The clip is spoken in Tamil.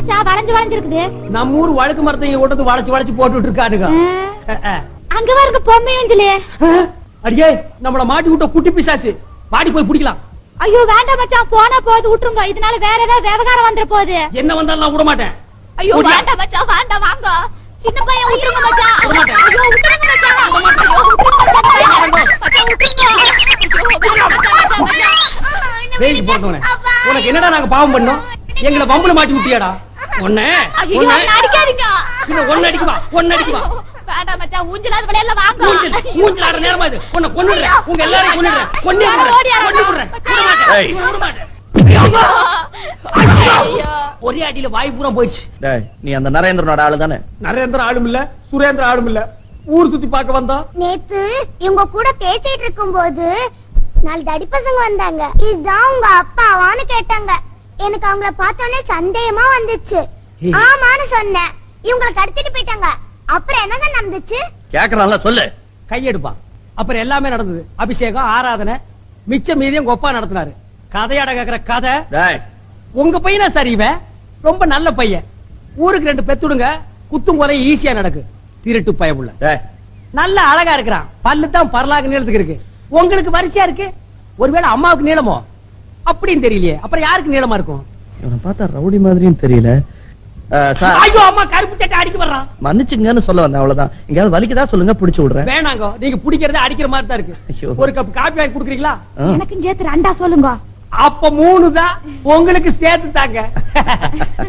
மச்சான் வளைஞ்சு வளைஞ்சிருக்குது நம்ம ஊர் வழுக்கு மரத்தையும் கொண்டு வளைச்சு வளைச்சு போட்டுட்டு இருக்கானுங்க அஹ், அஹ். அங்க பாருங்க பொம்மை ஏஞ்சலு அஹ், அடியே நம்மள மாட்டி விட்ட குட்டி பிசாசு பாடி போய் பிடிக்கலாம் ஐயோ வேண்டாம் மச்சான் போனா போகுது விட்டுருங்க இதனால வேற ஏதாவது விவகாரம் வந்துட போகுது என்ன வந்தாலும் நான் விட மாட்டேன் ஐயோ விடல. வேண்டாம் மச்சான் வேண்டாம் வாங்க சின்ன பையன் விட்டுருங்க மச்சான் விட மாட்டேன். ஐயோ விட்டுருங்க மச்சான் ஐயோ விட்டுருங்க மச்சான் மச்சான் விட்டுருங்க ஐயோ, வேண்டாம் மச்சான், மச்சான், மச்சான். வேலைக்கு போறதவனே உனக்கு என்னடா நாங்க பாவம் பண்ணோம் எங்களை வம்புல மாட்டி விட்டியாடா ஒண்ணு ஐயோ ஒண்ணு என்ன அடிக்காதீங்க பின்ன ஒண்ணு அடிக்குமா ஒண்ணு அடிக்குமா ஐயோ, வேண்டாம் மச்சான் ஊஞ்சலாது விளையாடல வாங்க மூஞ்சில் மூஞ்சில் ஆடுற நேரமா இது உன்னை கொன்னுடுறேன் உங்க எல்லாரையும் கொன்னுடுறேன் கொன்னே யாரோ ஓடி விடுறேன் ஆடுறா. கொன்னு விடுறேன் விட மாட்டேன் ஏய். விட மாட்டேன் ஐயோ ஒரே அடியில வாய் பூரா போயிடுச்சு டேய் நீ அந்த நரேந்திரனோட ஆளு தானே நரேந்திர ஆளும் இல்ல சுரேந்திர ஆளும் இல்ல ஊர் சுத்தி பார்க்க வந்தா நேத்து இவங்க கூட பேசிட்டு இருக்கும்போது நாலு தடி பசங்க வந்தாங்க இதுதான் உங்க அப்பாவான்னு கேட்டாங்க எனக்கு அவங்கள பார்த்தோன்னே சந்தேகமா வந்துச்சு ஏய். ஆமான்னு சொன்னேன் இவங்களை கடத்திட்டு போயிட்டாங்க அப்புறம் என்னங்க நடந்துச்சு கேக்குறான்ல சொல்லு கையெடுப்பா அப்புறம் எல்லாமே நடந்தது அபிஷேகம் ஆராதனை மிச்சம் மீதியும் கொப்பா நடத்தினாரு கதையாட கேக்குற கதை டேய் உங்க பையனா சரி இவன் ரொம்ப நல்ல பையன் ஊருக்கு ரெண்டு பெத்துடுங்க குத்தும் குறை ஈஸியா நடக்கு திருட்டு பயமுள்ள டேய் நல்ல அழகா இருக்கிறான் பல்லு தான் பரலாக நீளத்துக்கு இருக்கு உங்களுக்கு வரிசையா இருக்கு ஒருவேளை அம்மாவுக்கு நீளமோ அப்படின்னு தெரியலையே அப்புறம் யாருக்கு நீளமா இருக்கும் இவனை பார்த்தா ரவுடி மாதிரியும் தெரியல அஹ், சார் ஐயோ அம்மா கருப்பு சட்டை அடிக்க வர்றான் மன்னிச்சுங்கன்னு சொல்ல வந்தேன் அவ்வளவுதான் எங்கயாவது வலிக்குதா சொல்லுங்க புடிச்சு விடுறேன் வேணாங்க நீங்க பிடிக்கிறதே அடிக்கிற மாதிரி தான் இருக்கு ஐயோ. ஒரு கப் காப்பி வாங்கி குடுக்குறீங்களா ஆ. எனக்கும் சேர்த்து ரெண்டா சொல்லுங்க அப்ப மூணு தான் உங்களுக்கு சேர்த்து தாங்க